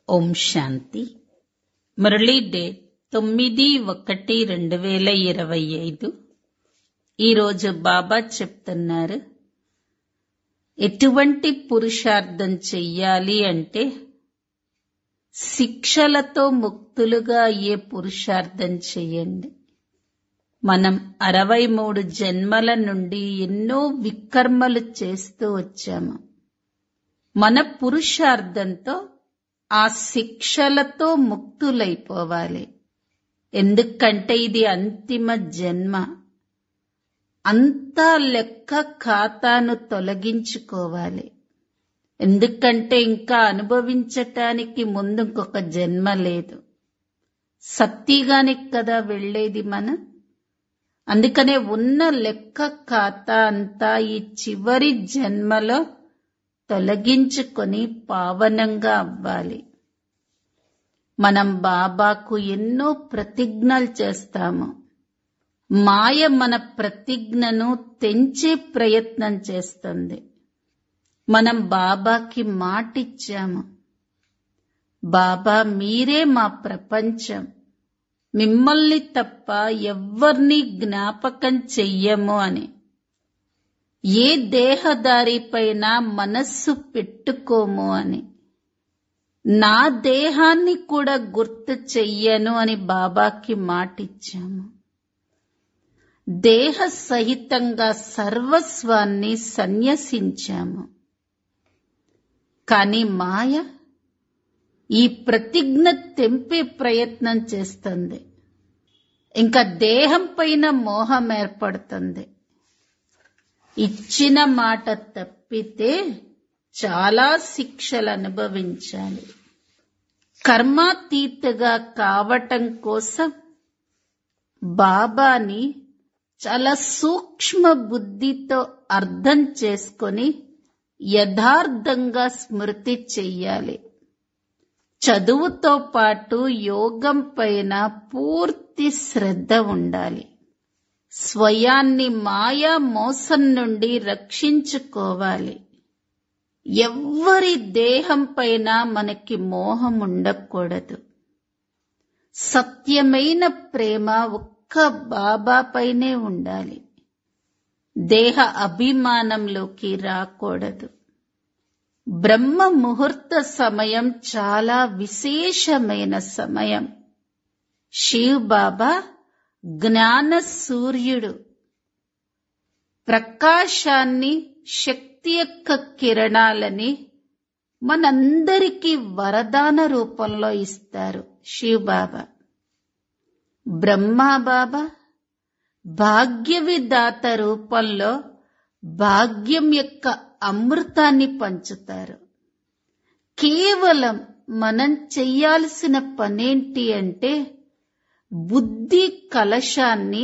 ఓం శాంతి Murali date తొమ్మిది ఒకటి రెండు వేల ఇరవై ఐదు ఈరోజు బాబా చెప్తున్నారు ఎటువంటి పురుషార్థం చెయ్యాలి అంటే శిక్షలతో ముక్తులుగా అయ్యే పురుషార్థం చెయ్యండి మనం అరవై మూడు జన్మల నుండి ఎన్నో వికర్మలు చేస్తూ వచ్చాము మన పురుషార్థంతో ఆ శిక్షలతో ముక్తులైపోవాలి ఎందుకంటే ఇది అంతిమ జన్మ అంతా లెక్క ఖాతాను తొలగించుకోవాలి ఎందుకంటే ఇంకా అనుభవించటానికి ముందు ఇంకొక జన్మ లేదు సత్తిగానికి కదా వెళ్ళేది మనం అందుకనే ఉన్న లెక్క ఖాతా అంతా ఈ చివరి జన్మలో తొలగించుకొని పావనంగా అవ్వాలి మనం బాబాకు ఎన్నో ప్రతిజ్ఞలు చేస్తాము మాయ మన ప్రతిజ్ఞను తెంచే ప్రయత్నం చేస్తుంది మనం బాబాకి మాటిచ్చాము బాబా మీరే మా ప్రపంచం మిమ్మల్ని తప్ప ఎవ్వర్ని జ్ఞాపకం చెయ్యము అని ఏ దేహదారిపైన మనస్సు పెట్టుకోము అని నా దేహాన్ని కూడా గుర్తు చెయ్యను అని బాబాకి మాటిచ్చాము దేహ సహితంగా సర్వస్వాన్ని సన్యసించాము కాని మాయ ఈ ప్రతిజ్ఞ తెంపే ప్రయత్నం చేస్తుంది ఇంకా దేహం పైన మోహం ఏర్పడుతుంది ఇచ్చిన మాట తప్పితే చాలా శిక్షలు అనుభవించాలి కర్మాతీతగా కావటం కోసం బాబాని చాలా సూక్ష్మ బుద్ధితో అర్థం చేసుకొని యథార్థంగా స్మృతి చెయ్యాలి చదువుతో పాటు యోగం పైన పూర్తి శ్రద్ధ ఉండాలి స్వయాన్ని మాయా మోసం నుండి రక్షించుకోవాలి ఎవ్వరి దేహం పైన మనకి మోహం ఉండకూడదు సత్యమైన ప్రేమ ఒక్క బాబా పైనే ఉండాలి దేహ అభిమానంలోకి రాకూడదు బ్రహ్మ ముహూర్త సమయం చాలా విశేషమైన సమయం శివ్ బాబా జ్ఞాన సూర్యుడు ప్రకాశాన్ని శక్తి యొక్క కిరణాలని మనందరికీ వరదాన రూపంలో ఇస్తారు శివ్ బాబా బ్రహ్మా బాబా భాగ్య విదాత రూపంలో భాగ్యం యొక్క అమృతాన్ని పంచుతారు కేవలం మనం చెయ్యాల్సిన పనేంటి అంటే బుద్ధి కలశాన్ని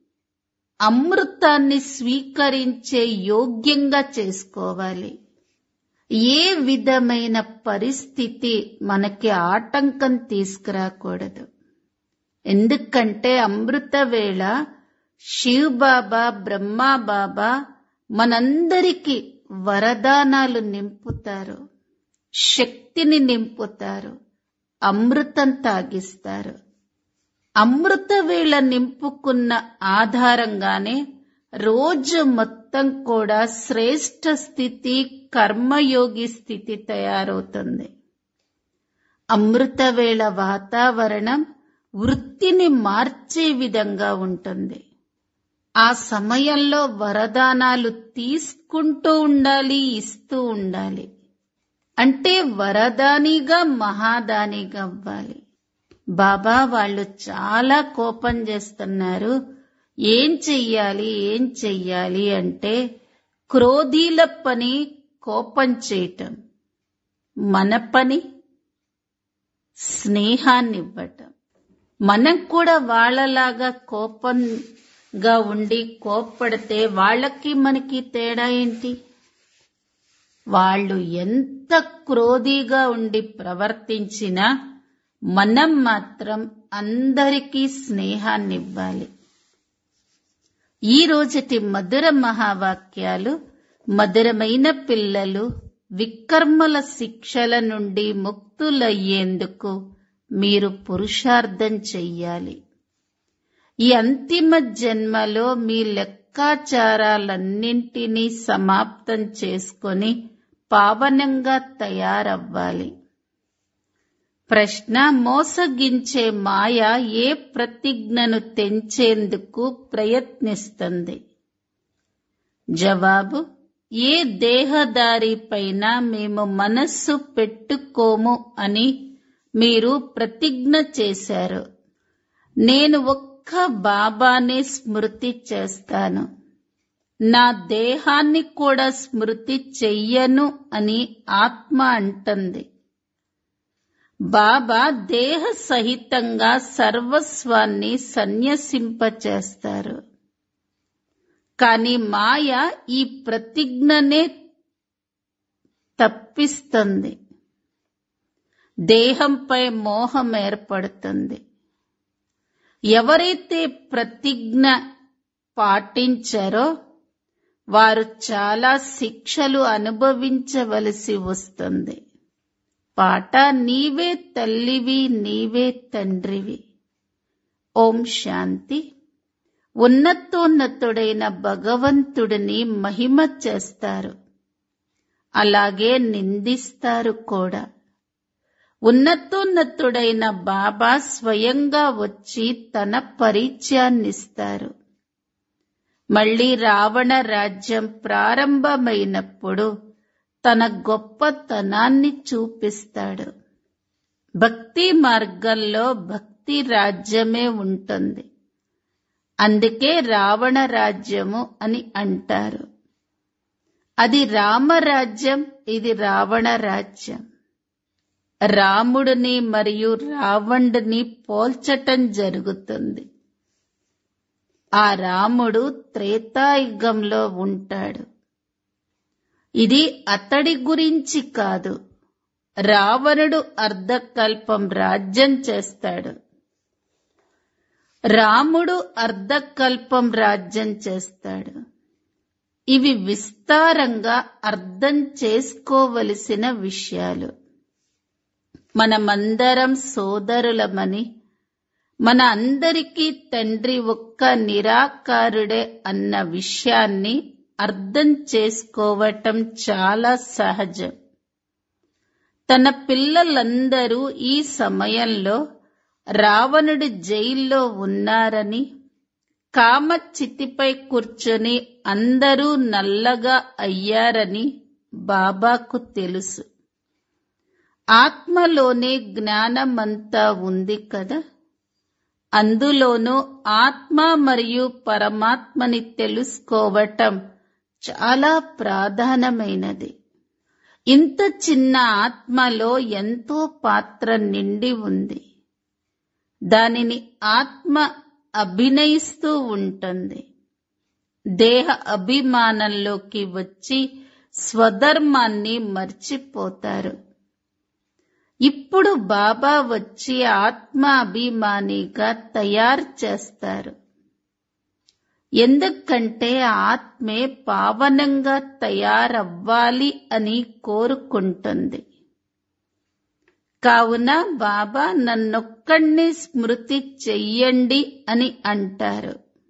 అమృతాన్ని స్వీకరించే యోగ్యంగా చేసుకోవాలి ఏ విధమైన పరిస్థితి మనకి ఆటంకం తీసుకురాకూడదు ఎందుకంటే అమృత వేళ శివ్ బాబా బ్రహ్మా బాబా మనందరికీ వరదానాలు నింపుతారు శక్తిని నింపుతారు అమృతం తాగిస్తారు అమృత వేళ నింపుకున్న ఆధారంగానే రోజు మొత్తం కూడా శ్రేష్ఠ స్థితి కర్మయోగి స్థితి తయారవుతుంది అమృతవేళ వాతావరణం వృత్తిని మార్చే విధంగా ఉంటుంది ఆ సమయంలో వరదానాలు తీసుకుంటూ ఉండాలి ఇస్తూ ఉండాలి అంటే వరదానిగా మహాదానిగా అవ్వాలి బాబా వాళ్ళు చాలా కోపం చేస్తున్నారు ఏం చెయ్యాలి ఏం చెయ్యాలి అంటే క్రోధీల పని కోపం చేయటం మన పని స్నేహాన్ని ఇవ్వటం మనం కూడా వాళ్ళలాగా కోపంగా ఉండి కోప్పడితే వాళ్ళకి మనకి తేడా ఏంటి వాళ్ళు ఎంత క్రోధీగా ఉండి ప్రవర్తించినా మనం మాత్రం అందరికీ స్నేహాన్ని ఇవ్వాలి ఈ రోజటి మధుర మహావాక్యాలు మధురమైన పిల్లలు వికర్మల శిక్షల నుండి ముక్తులయ్యేందుకు మీరు పురుషార్థం చెయ్యాలి ఈ అంతిమ జన్మలో మీ లెక్కాచారాలన్నింటినీ సమాప్తం చేసుకొని పావనంగా తయారవ్వాలి ప్రశ్న మోసగించే మాయ ఏ ప్రతిజ్ఞను తెంచేందుకు ప్రయత్నిస్తుంది జవాబు ఏ దేహదారి పైన మేము మనస్సు పెట్టుకోము అని మీరు ప్రతిజ్ఞ చేశారు నేను ఒక్క బాబానే స్మృతి చేస్తాను నా దేహాన్ని కూడా స్మృతి చెయ్యను అని ఆత్మ అంటుంది బాబా దేహ సహితంగా సర్వస్వాన్ని సన్యసింపచేస్తారు కాని మాయ ఈ ప్రతిజ్ఞనే తప్పిస్తుంది దేహంపై మోహం ఏర్పడుతుంది ఎవరైతే ప్రతిజ్ఞ పాటించారో వారు చాలా శిక్షలు అనుభవించవలసి వస్తుంది పాట నీవే తల్లివి నీవే తండ్రివి ఓం శాంతి ఉన్నతోన్నతుడైన భగవంతుడిని మహిమ చేస్తారు అలాగే నిందిస్తారు కూడా ఉన్నతోన్నతుడైన బాబా స్వయంగా వచ్చి తన పరిచయాన్నిస్తారు మళ్ళీ రావణ రాజ్యం ప్రారంభమైనప్పుడు తన గొప్పతనాన్ని చూపిస్తాడు భక్తి మార్గంలో భక్తి రాజ్యమే ఉంటుంది అందుకే రావణ రాజ్యము అని అంటారు అది రామరాజ్యం ఇది రావణ రాజ్యం రాముడిని మరియు రావణుడిని పోల్చటం జరుగుతుంది ఆ రాముడు త్రేతాయుగంలో ఉంటాడు ఇది అతడి గురించి కాదు రావణుడు అర్ధకల్పం రాజ్యం చేస్తాడు రాముడు అర్ధకల్పం రాజ్యం చేస్తాడు ఇవి విస్తారంగా అర్థం చేసుకోవలసిన విషయాలు మనమందరం సోదరులమని మన అందరికీ తండ్రి ఒక్క నిరాకారుడే అన్న విషయాన్ని అర్థం చేసుకోవటం చాలా సహజం తన పిల్లలందరూ ఈ సమయంలో రావణుడి జైల్లో ఉన్నారని కామ చితిపై కూర్చొని అందరూ నల్లగా అయ్యారని బాబాకు తెలుసు ఆత్మలోనే జ్ఞానమంతా ఉంది కదా అందులోనూ ఆత్మ మరియు పరమాత్మని తెలుసుకోవటం చాలా ప్రధానమైనది ఇంత చిన్న ఆత్మలో ఎంతో పాత్ర నిండి ఉంది దానిని ఆత్మ అభినయిస్తూ ఉంటుంది దేహ అభిమానంలోకి వచ్చి స్వధర్మాన్ని మర్చిపోతారు ఇప్పుడు బాబా వచ్చి ఆత్మ అభిమానిగా తయారు చేస్తారు ఎందుకంటే ఆత్మే పావనంగా తయారవ్వాలి అని కోరుకుంటుంది కావున బాబా నన్నొక్కడిని స్మృతి చెయ్యండి అని అంటారు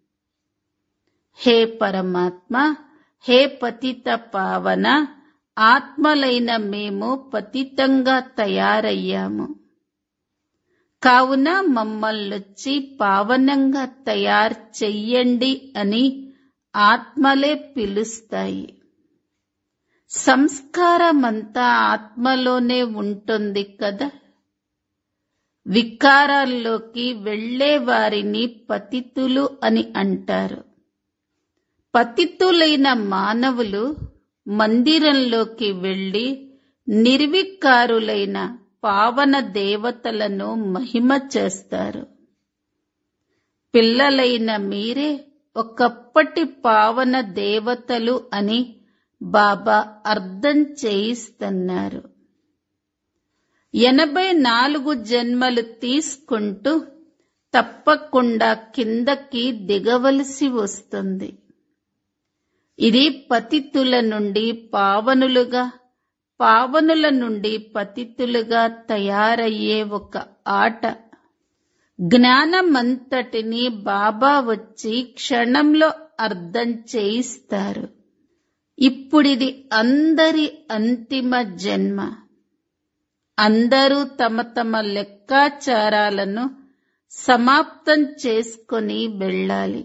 హే పరమాత్మ హే పతిత పావన ఆత్మలైన మేము పతితంగా తయారయ్యాము కావున మమ్మల్నొచ్చి పావనంగా తయారు చెయ్యండి అని ఆత్మలే పిలుస్తాయి సంస్కారమంతా ఆత్మలోనే ఉంటుంది కదా వికారాల్లోకి వెళ్లే వారిని పతితులు అని అంటారు పతితులైన మానవులు మందిరంలోకి వెళ్లి నిర్వికారులైన పావన దేవతలను మహిమ చేస్తారు పిల్లలైన మీరే ఒకప్పటి పావన దేవతలు అని బాబా అర్థం చేయిస్తున్నారు ఎనభై నాలుగు జన్మలు తీసుకుంటూ తప్పకుండా కిందకి దిగవలసి వస్తుంది ఇది పతితుల నుండి పావనులుగా పావనుల నుండి పతితులుగా తయారయ్యే ఒక ఆట జ్ఞానమంతటిని బాబా వచ్చి క్షణంలో అర్థం చేయిస్తారు ఇప్పుడిది అందరి అంతిమ జన్మ అందరూ తమ తమ లెక్కాచారాలను సమాప్తం చేసుకొని వెళ్ళాలి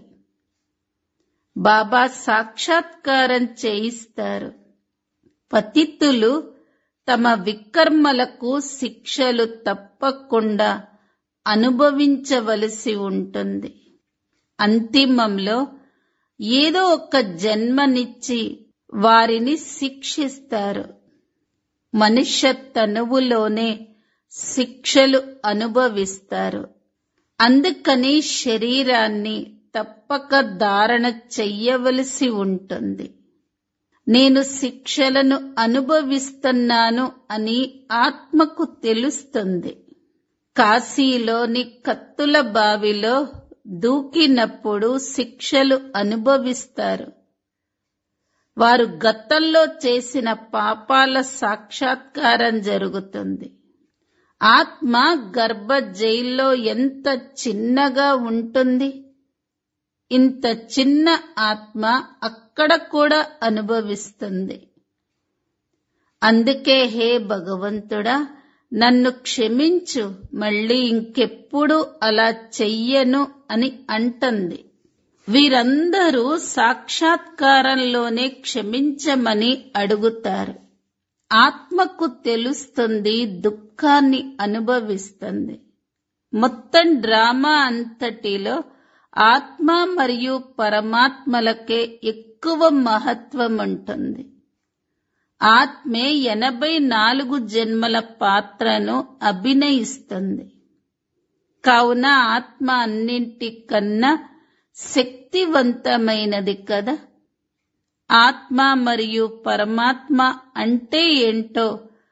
బాబా సాక్షాత్కారం చేయిస్తారు పతితులు తమ వికర్మలకు శిక్షలు తప్పకుండా అనుభవించవలసి ఉంటుంది అంతిమంలో ఏదో ఒక జన్మనిచ్చి వారిని శిక్షిస్తారు మనుష్య తనువులోనే శిక్షలు అనుభవిస్తారు అందుకని శరీరాన్ని తప్పక ధారణ చెయ్యవలసి ఉంటుంది నేను శిక్షలను అనుభవిస్తున్నాను అని ఆత్మకు తెలుస్తుంది కాశీలోని కత్తుల బావిలో దూకినప్పుడు శిక్షలు అనుభవిస్తారు వారు గతంలో చేసిన పాపాల సాక్షాత్కారం జరుగుతుంది ఆత్మ గర్భ జైల్లో ఎంత చిన్నగా ఉంటుంది ఇంత చిన్న ఆత్మ అక్కడ కూడా అనుభవిస్తుంది అందుకే హే భగవంతుడా నన్ను క్షమించు మళ్ళీ ఇంకెప్పుడు అలా చెయ్యను అని అంటుంది వీరందరూ సాక్షాత్కారంలోనే క్షమించమని అడుగుతారు ఆత్మకు తెలుస్తుంది దుఃఖాన్ని అనుభవిస్తుంది మొత్తం డ్రామా అంతటిలో ఆత్మ మరియు పరమాత్మలకే ఎక్కువ మహత్వం ఉంటుంది ఆత్మే ఎనభై నాలుగు జన్మల పాత్రను అభినయిస్తుంది కావున ఆత్మ అన్నింటికన్నా శక్తివంతమైనది కదా ఆత్మ మరియు పరమాత్మ అంటే ఏంటో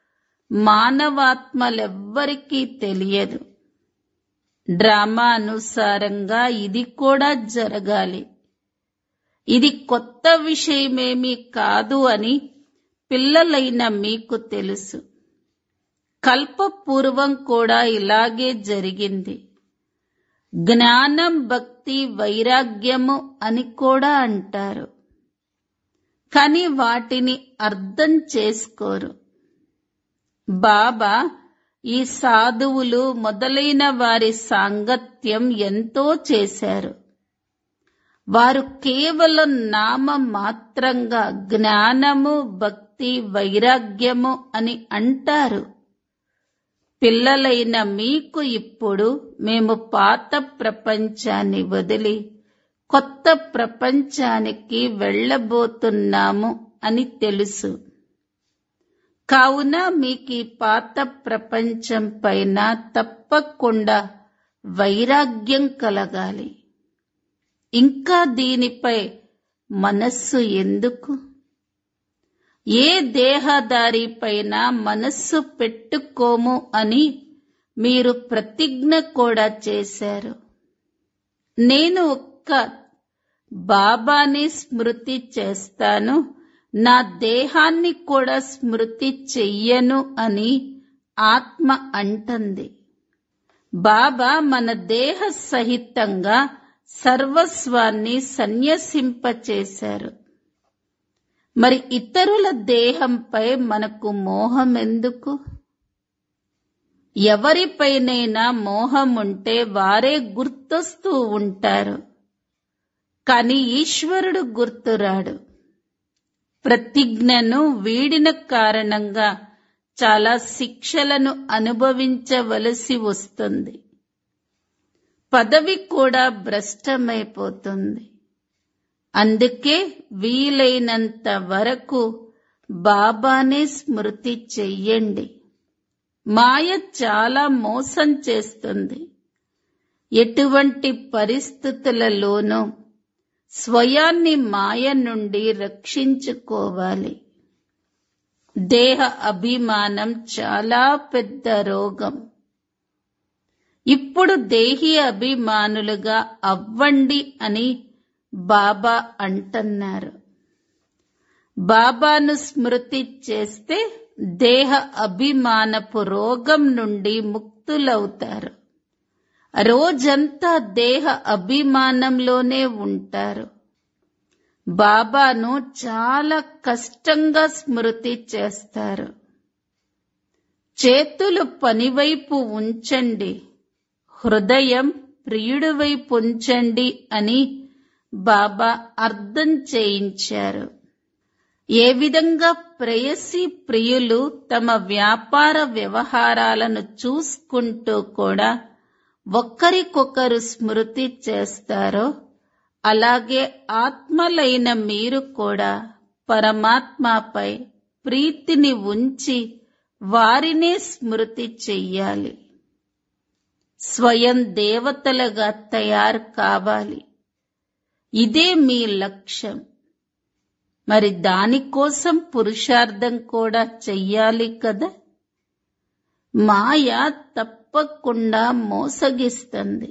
మానవాత్మలెవ్వరికీ తెలియదు డ్రామా అనుసారంగా ఇది కూడా జరగాలి ఇది కొత్త విషయమేమీ కాదు అని పిల్లలైన మీకు తెలుసు కల్పపూర్వం కూడా ఇలాగే జరిగింది జ్ఞానం భక్తి వైరాగ్యము అని కూడా అంటారు కానీ వాటిని అర్థం చేసుకోరు బాబా ఈ సాధువులు మొదలైన వారి సాంగత్యం ఎంతో చేశారు వారు కేవలం నామ మాత్రంగా జ్ఞానము భక్తి వైరాగ్యము అని అంటారు పిల్లలైన మీకు ఇప్పుడు మేము పాత ప్రపంచాన్ని వదిలి కొత్త ప్రపంచానికి వెళ్ళబోతున్నాము అని తెలుసు కావున మీకు ఈ పాత ప్రపంచం పైన తప్పకుండా వైరాగ్యం కలగాలి ఇంకా దీనిపై మనస్సు ఎందుకు ఏ దేహదారి పైన మనస్సు పెట్టుకోము అని మీరు ప్రతిజ్ఞ కూడా చేశారు నేను ఒక్క బాబాని స్మృతి చేస్తాను నా దేహాన్ని కూడా స్మృతి చెయ్యను అని ఆత్మ అంటుంది బాబా మన దేహ సహితంగా సర్వస్వాన్ని సన్యసింపచేశారు మరి ఇతరుల దేహంపై మనకు మోహం ఎందుకు ఎవరిపైనైనా మోహం ఉంటే వారే గుర్తొస్తూ ఉంటారు కాని ఈశ్వరుడు గుర్తురాడు ప్రతిజ్ఞను వీడిన కారణంగా చాలా శిక్షలను అనుభవించవలసి వస్తుంది పదవి కూడా భ్రష్టమైపోతుంది అందుకే వీలైనంత వరకు బాబానే స్మృతి చెయ్యండి మాయ చాలా మోసం చేస్తుంది ఎటువంటి పరిస్థితులలోనూ స్వయాన్ని మాయ నుండి రక్షించుకోవాలి దేహ అభిమానం చాలా పెద్ద రోగం ఇప్పుడు దేహి అభిమానులుగా అవ్వండి అని బాబా అంటున్నారు బాబాను స్మృతి చేస్తే దేహ అభిమానపు రోగం నుండి ముక్తులవుతారు రోజంతా దేహ అభిమానంలోనే ఉంటారు బాబాను చాలా కష్టంగా స్మృతి చేస్తారు చేతులు పనివైపు ఉంచండి హృదయం ప్రియుడి వైపు ఉంచండి అని బాబా అర్థం చేయించారు ఏ విధంగా ప్రేయసి ప్రియులు తమ వ్యాపార వ్యవహారాలను చూసుకుంటూ కూడా ఒక్కరికొకరు స్మృతి చేస్తారో అలాగే ఆత్మలైన మీరు కూడా పరమాత్మపై ప్రీతిని ఉంచి వారినే స్మృతి చెయ్యాలి స్వయం దేవతలుగా తయారు కావాలి ఇదే మీ లక్ష్యం మరి దానికోసం పురుషార్థం కూడా చెయ్యాలి కదా మాయ తప్పకుండా మోసగిస్తుంది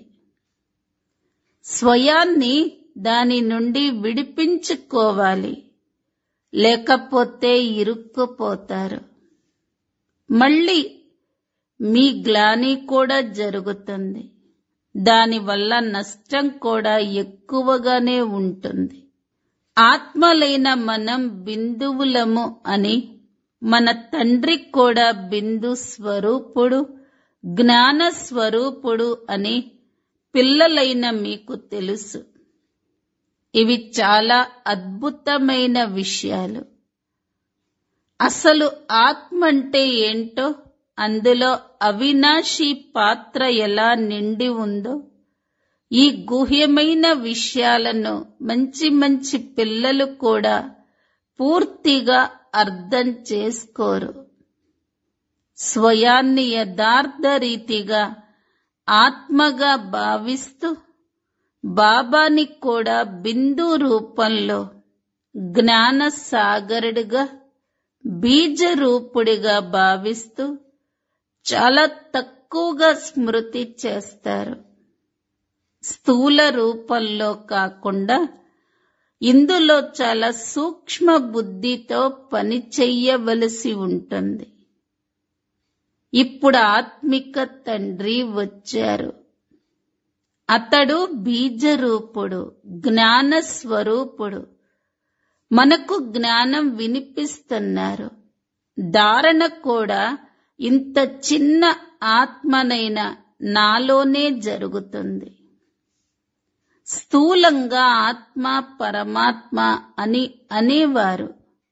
స్వయాన్ని దాని నుండి విడిపించుకోవాలి లేకపోతే ఇరుక్కుపోతారు మళ్ళీ మీ గ్లాని కూడా జరుగుతుంది దానివల్ల నష్టం కూడా ఎక్కువగానే ఉంటుంది ఆత్మలైన మనం బిందువులము అని మన తండ్రి కూడా బిందు స్వరూపుడు జ్ఞాన స్వరూపుడు అని పిల్లలైన మీకు తెలుసు ఇవి చాలా అద్భుతమైన విషయాలు అసలు ఆత్మ అంటే ఏంటో అందులో అవినాశి పాత్ర ఎలా నిండి ఉందో ఈ గుహ్యమైన విషయాలను మంచి మంచి పిల్లలు కూడా పూర్తిగా అర్థం చేసుకోరు స్వయాన్ని యథార్థ రీతిగా ఆత్మగా భావిస్తూ బాబాని కూడా బిందు రూపంలో జ్ఞాన సాగరుడిగా బీజ రూపుడిగా భావిస్తూ చాలా తక్కువగా స్మృతి చేస్తారు స్థూల రూపంలో కాకుండా ఇందులో చాలా సూక్ష్మ బుద్ధితో పని చెయ్యవలసి ఉంటుంది ఇప్పుడు ఆత్మిక తండ్రి వచ్చారు అతడు బీజరూపుడు జ్ఞాన స్వరూపుడు మనకు జ్ఞానం వినిపిస్తున్నారు ధారణ కూడా ఇంత చిన్న ఆత్మనైన నాలోనే జరుగుతుంది స్థూలంగా ఆత్మ పరమాత్మ అని అనేవారు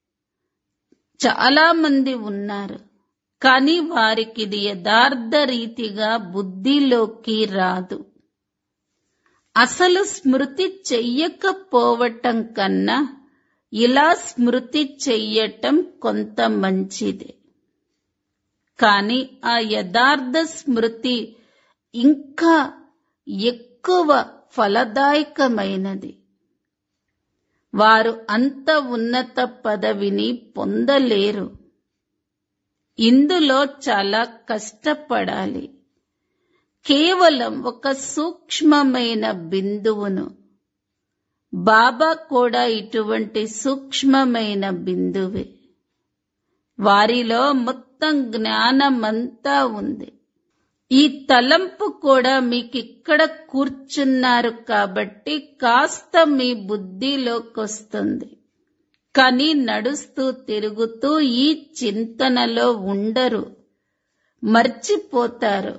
చాలా మంది ఉన్నారు కానీ వారికి ఇది యథార్థ రీతిగా బుద్ధిలోకి రాదు అసలు స్మృతి చెయ్యకపోవటం కన్నా ఇలా స్మృతి చెయ్యటం కొంత మంచిదే కానీ ఆ యథార్థ స్మృతి ఇంకా ఎక్కువ ఫలదాయకమైనది వారు అంత ఉన్నత పదవిని పొందలేరు ఇందులో చాలా కష్టపడాలి కేవలం ఒక సూక్ష్మమైన బిందువును బాబా కూడా ఇటువంటి సూక్ష్మమైన బిందువే వారిలో మొత్తం జ్ఞానమంతా ఉంది ఈ తలంపు కూడా మీకిక్కడ కూర్చున్నారు కాబట్టి కాస్త మీ బుద్ధిలోకొస్తుంది కానీ నడుస్తూ తిరుగుతూ ఈ చింతనలో ఉండరు మర్చిపోతారు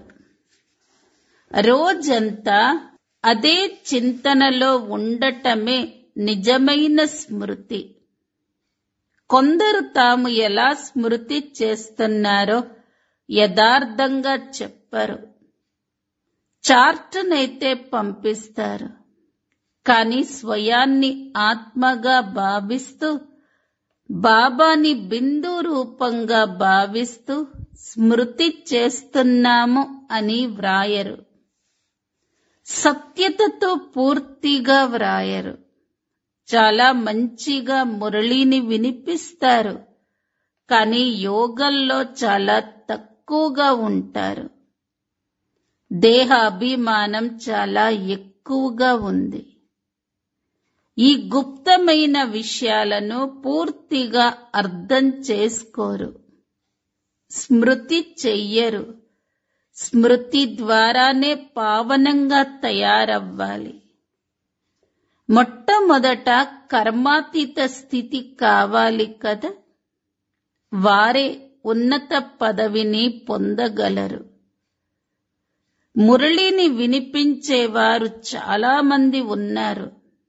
రోజంతా అదే చింతనలో ఉండటమే నిజమైన స్మృతి కొందరు తాము ఎలా స్మృతి చేస్తున్నారో యథార్థంగా చెప్పరు చార్టునైతే పంపిస్తారు కానీ స్వయాన్ని ఆత్మగా భావిస్తూ బాబాని బిందు రూపంగా భావిస్తూ స్మృతి చేస్తున్నాము అని వ్రాయరు సత్యతతో పూర్తిగా వ్రాయరు చాలా మంచిగా మురళిని వినిపిస్తారు కానీ యోగంలో చాలా తక్కువగా ఉంటారు దేహ అభిమానం చాలా ఎక్కువగా ఉంది ఈ గుప్తమైన విషయాలను పూర్తిగా అర్థం చేసుకోరు స్మృతి చెయ్యరు స్మృతి ద్వారానే పావనంగా తయారవ్వాలి మొట్టమొదట కర్మాతీత స్థితి కావాలి కదా వారే ఉన్నత పదవిని పొందగలరు మురళిని వినిపించేవారు చాలా మంది ఉన్నారు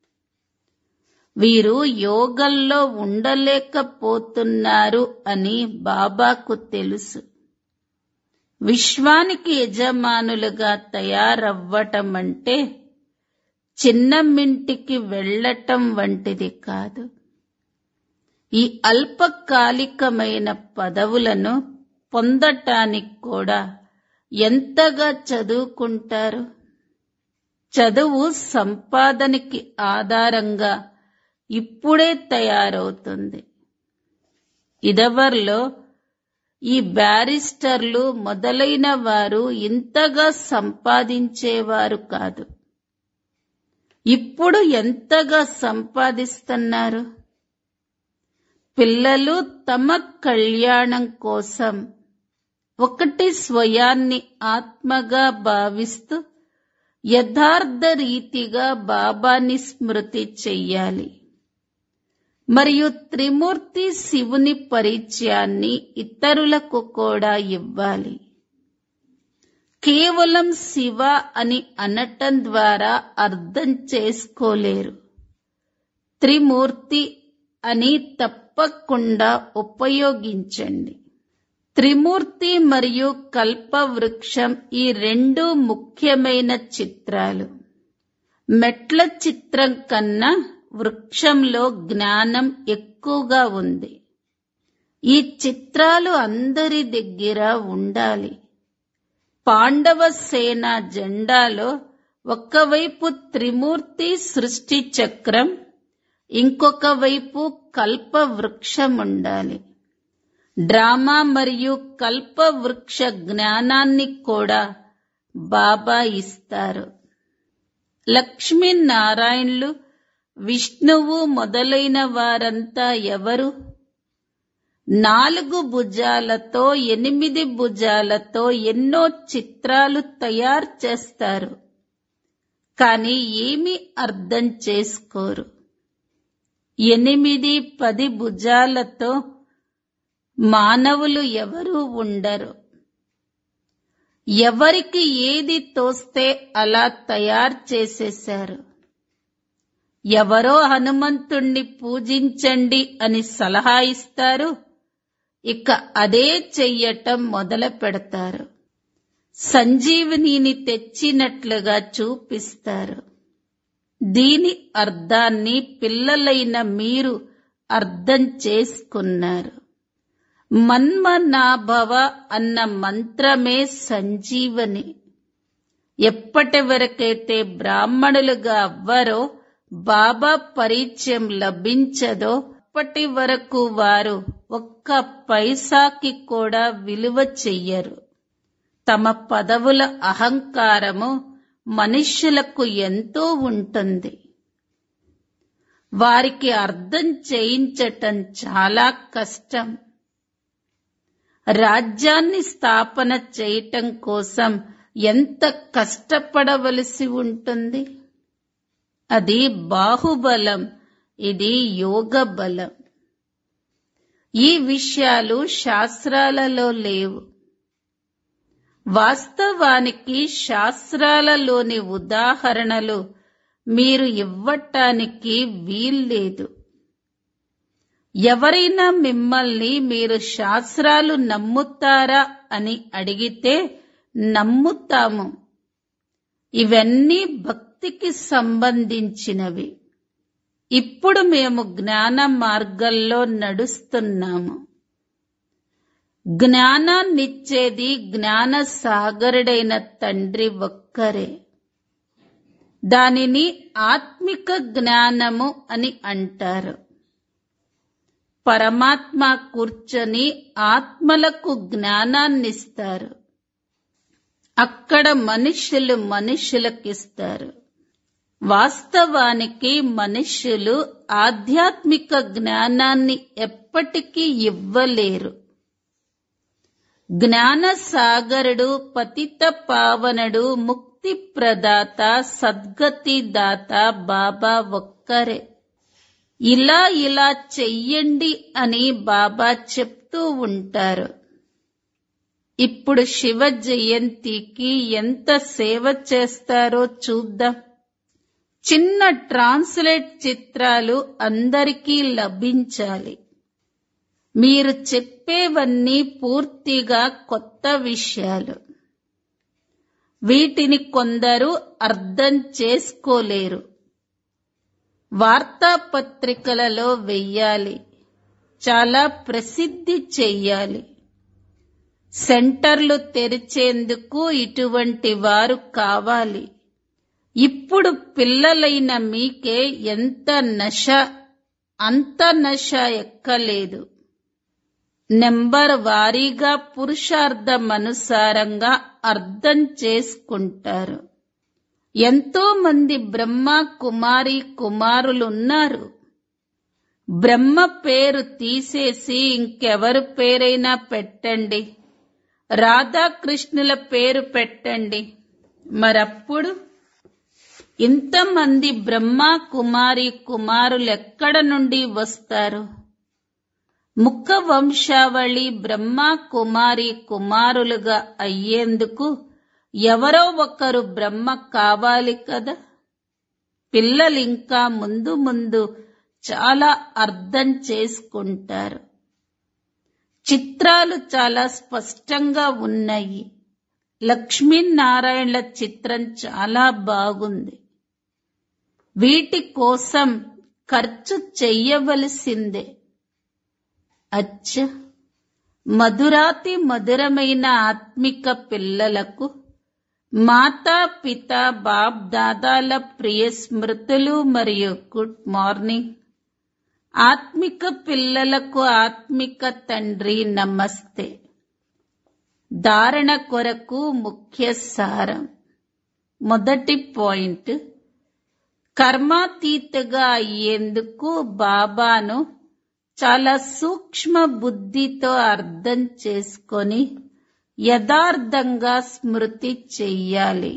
వీరు యోగంలో ఉండలేకపోతున్నారు అని బాబాకు తెలుసు విశ్వానికి యజమానులుగా తయారవ్వటం అంటే చిన్నమ్మింటికి వెళ్ళటం వంటిది కాదు ఈ అల్పకాలికమైన పదవులను పొందటానికి కూడా ఎంతగా చదువుకుంటారు చదువు సంపాదనకి ఆధారంగా ఇప్పుడే తయారవుతుంది ఇదవర్లో ఈ బ్యారిస్టర్లు మొదలైన వారు ఇంతగా సంపాదించేవారు కాదు ఇప్పుడు ఎంతగా సంపాదిస్తున్నారు పిల్లలు తమ కళ్యాణం కోసం ఒకటి స్వయాన్ని ఆత్మగా భావిస్తూ యథార్థ రీతిగా బాబాని స్మృతి చెయ్యాలి మరియు త్రిమూర్తి శివుని పరిచయాన్ని ఇతరులకు కూడా ఇవ్వాలి కేవలం శివ అని అనటం ద్వారా అర్థం చేసుకోలేరు త్రిమూర్తి అని తప్పకుండా ఉపయోగించండి త్రిమూర్తి మరియు కల్పవృక్షం ఈ రెండు ముఖ్యమైన చిత్రాలు మెట్ల చిత్రం కన్నా వృక్షంలో జ్ఞానం ఎక్కువగా ఉంది ఈ చిత్రాలు అందరి దగ్గర ఉండాలి పాండవ సేన జెండాలో ఒకవైపు త్రిమూర్తి సృష్టి చక్రం ఇంకొక వైపు కల్ప వృక్షం ఉండాలి డ్రామా మరియు కల్ప వృక్ష జ్ఞానాన్ని కూడా బాబా ఇస్తారు లక్ష్మీనారాయణులు విష్ణువు మొదలైన వారంతా ఎవరు నాలుగు భుజాలతో ఎనిమిది భుజాలతో ఎన్నో చిత్రాలు తయారు చేస్తారు కానీ ఏమీ అర్థం చేసుకోరు ఎనిమిది పది భుజాలతో మానవులు ఎవరూ ఉండరు ఎవరికి ఏది తోస్తే అలా తయారు చేసేశారు ఎవరో హనుమంతుణ్ణి పూజించండి అని సలహా ఇస్తారు ఇక అదే చెయ్యటం మొదలు పెడతారు సంజీవనిని తెచ్చినట్లుగా చూపిస్తారు దీని అర్థాన్ని పిల్లలైన మీరు అర్థం చేసుకున్నారు మన్మనాభవ అన్న మంత్రమే సంజీవని ఎప్పటి వరకైతే బ్రాహ్మణులుగా అవ్వరో బాబా పరిచయం లభించదో అప్పటి వరకు వారు ఒక్క పైసాకి కూడా విలువ చెయ్యరు తమ పదవుల అహంకారము మనుష్యులకు ఎంతో ఉంటుంది వారికి అర్థం చేయించటం చాలా కష్టం రాజ్యాన్ని స్థాపన చేయటం కోసం ఎంత కష్టపడవలసి ఉంటుంది అది బాహుబలం ఇది యోగ బలం ఈ విషయాలు శాస్త్రాలలో లేవు వాస్తవానికి శాస్త్రాలలోని ఉదాహరణలు మీరు ఇవ్వటానికి వీల్లేదు ఎవరైనా మిమ్మల్ని మీరు శాస్త్రాలు నమ్ముతారా అని అడిగితే నమ్ముతాము ఇవన్నీ భక్తికి సంబంధించినవి ఇప్పుడు మేము జ్ఞాన మార్గంలో నడుస్తున్నాము జ్ఞానాన్నిచ్చేది జ్ఞాన సాగరుడైన తండ్రి ఒక్కరే దానిని ఆత్మిక జ్ఞానము అని అంటారు పరమాత్మ కూర్చొని ఆత్మలకు జ్ఞానాన్నిస్తారు అక్కడ మనుష్యులు మనుష్యులకిస్తారు వాస్తవానికి మనుష్యులు ఆధ్యాత్మిక జ్ఞానాన్ని ఎప్పటికీ ఇవ్వలేరు జ్ఞాన సాగరుడు పతిత పావనుడు ముక్తి ప్రదాత సద్గతి దాత బాబా ఒక్కరే ఇలా ఇలా చెయ్యండి అని బాబా చెప్తూ ఉంటారు ఇప్పుడు శివ జయంతికి ఎంత సేవ చేస్తారో చూద్దాం చిన్న ట్రాన్స్లేట్ చిత్రాలు అందరికీ లభించాలి మీరు చెప్పేవన్నీ పూర్తిగా కొత్త విషయాలు వీటిని కొందరు అర్థం చేసుకోలేరు వార్తాపత్రికలలో వెయ్యాలి చాలా ప్రసిద్ధి చెయ్యాలి సెంటర్లు తెరిచేందుకు ఇటువంటి వారు కావాలి ఇప్పుడు పిల్లలైన మీకే ఎంత నశ అంత నశ ఎక్కలేదు నెంబర్ వారీగా పురుషార్థమనుసారంగా అర్థం చేసుకుంటారు ఎంతో మంది బ్రహ్మ కుమారి కుమారులున్నారు బ్రహ్మ పేరు తీసేసి ఇంకెవరు పేరైనా పెట్టండి రాధాకృష్ణుల పేరు పెట్టండి మరప్పుడు ఇంతమంది బ్రహ్మ కుమారి కుమారులు ఎక్కడ నుండి వస్తారు ముఖ వంశావళి బ్రహ్మ కుమారి కుమారులుగా అయ్యేందుకు ఎవరో ఒకరు బ్రహ్మ కావాలి కదా పిల్లలు ఇంకా ముందు ముందు చాలా అర్థం చేసుకుంటారు చిత్రాలు చాలా స్పష్టంగా ఉన్నాయి లక్ష్మీనారాయణల చిత్రం చాలా బాగుంది వీటి కోసం ఖర్చు చెయ్యవలసిందే అచ్చ మధురాతి మధురమైన ఆత్మిక పిల్లలకు మాతా పిత బాప్ దాదాల ప్రియ స్మృతులు మరియు గుడ్ మార్నింగ్ ఆత్మిక పిల్లలకు ఆత్మిక తండ్రి నమస్తే ధారణ కొరకు ముఖ్య సారం మొదటి పాయింట్ కర్మాతీతగా అయ్యేందుకు బాబాను చాలా సూక్ష్మ బుద్ధితో అర్థం చేసుకొని యథార్థంగా స్మృతి చెయ్యాలి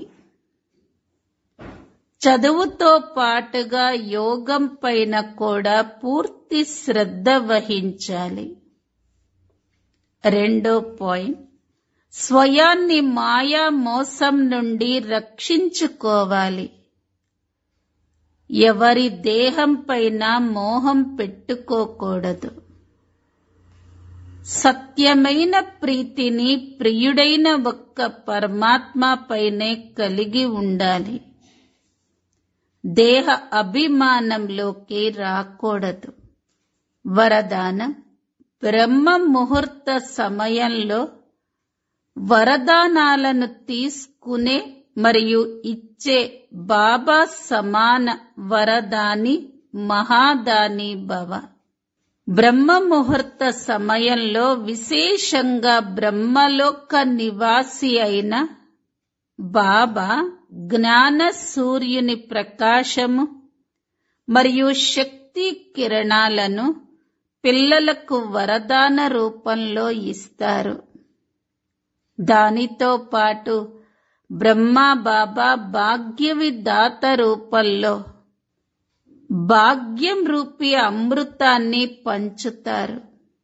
చదువుతో పాటుగా యోగం పైన కూడా పూర్తి శ్రద్ధ వహించాలి రెండో పాయింట్ స్వయాన్ని మాయా మోసం నుండి రక్షించుకోవాలి ఎవరి దేహం పైన మోహం పెట్టుకోకూడదు సత్యమైన ప్రీతిని ప్రియుడైన ఒక్క పరమాత్మ పైనే కలిగి ఉండాలి దేహ అభిమానంలోకి రాకూడదు వరదానం బ్రహ్మ ముహూర్త సమయంలో వరదానాలను తీసుకునే మరియు ఇచ్చే బాబా సమాన వరదాని మహాదాని భవ బ్రహ్మ ముహూర్త సమయంలో విశేషంగా బ్రహ్మలోక నివాసి అయిన బాబా జ్ఞాన సూర్యుని ప్రకాశము మరియు శక్తి కిరణాలను పిల్లలకు వరదాన రూపంలో ఇస్తారు దానితో పాటు బ్రహ్మ బాబా భాగ్య విధాత రూపంలో భాగ్యం రూపి అమృతాన్ని పంచుతారు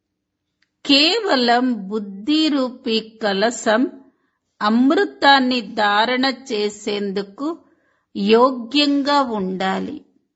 కేవలం బుద్ధి రూపి కలసం అమృతాన్ని ధారణ చేసేందుకు యోగ్యంగా ఉండాలి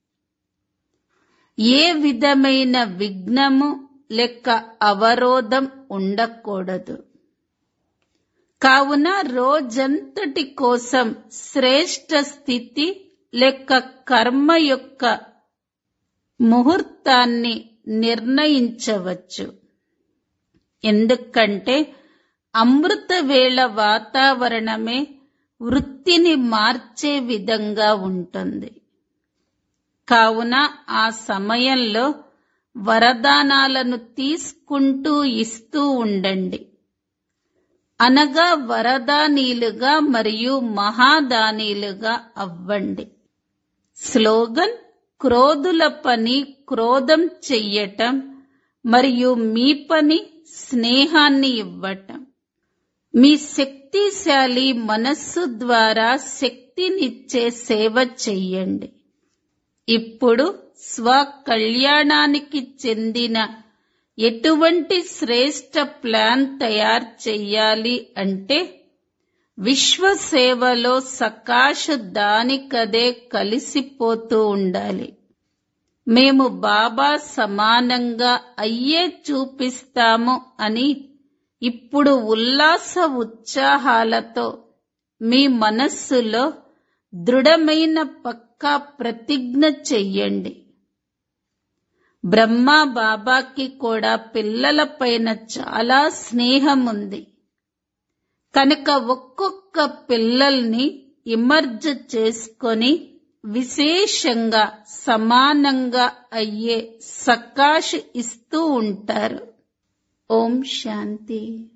ఏ విధమైన విఘ్నము లెక్క అవరోధం ఉండకూడదు కావున రోజంతటి కోసం శ్రేష్ట స్థితి లెక్క కర్మ యొక్క ముహూర్తాన్ని నిర్ణయించవచ్చు ఎందుకంటే అమృత వేళ వాతావరణమే వృత్తిని మార్చే విధంగా ఉంటుంది కావున ఆ సమయంలో వరదానాలను తీసుకుంటూ ఇస్తూ ఉండండి అనగా వరదానీలుగా మరియు మహాదానీలుగా అవ్వండి స్లోగన్ క్రోధుల పని క్రోధం చెయ్యటం మరియు మీ పని స్నేహాన్ని ఇవ్వటం మీ శక్తిశాలి మనస్సు ద్వారా శక్తినిచ్చే సేవ చెయ్యండి ఇప్పుడు స్వ కళ్యాణానికి చెందిన ఎటువంటి శ్రేష్ట ప్లాన్ తయారు చెయ్యాలి అంటే విశ్వ సేవలో సకాశ దానికదే కలిసిపోతూ ఉండాలి మేము బాబా సమానంగా అయ్యే చూపిస్తాము అని ఇప్పుడు ఉల్లాస ఉత్సాహాలతో మీ మనస్సులో దృఢమైన పక్కా ప్రతిజ్ఞ చెయ్యండి బ్రహ్మ బాబాకి కూడా పిల్లలపైన చాలా స్నేహం ఉంది కనుక ఒక్కొక్క పిల్లల్ని ఇమర్జ్ చేసుకొని విశేషంగా సమానంగా అయ్యే సకాష్ ఇస్తూ ఉంటారు ఓం శాంతి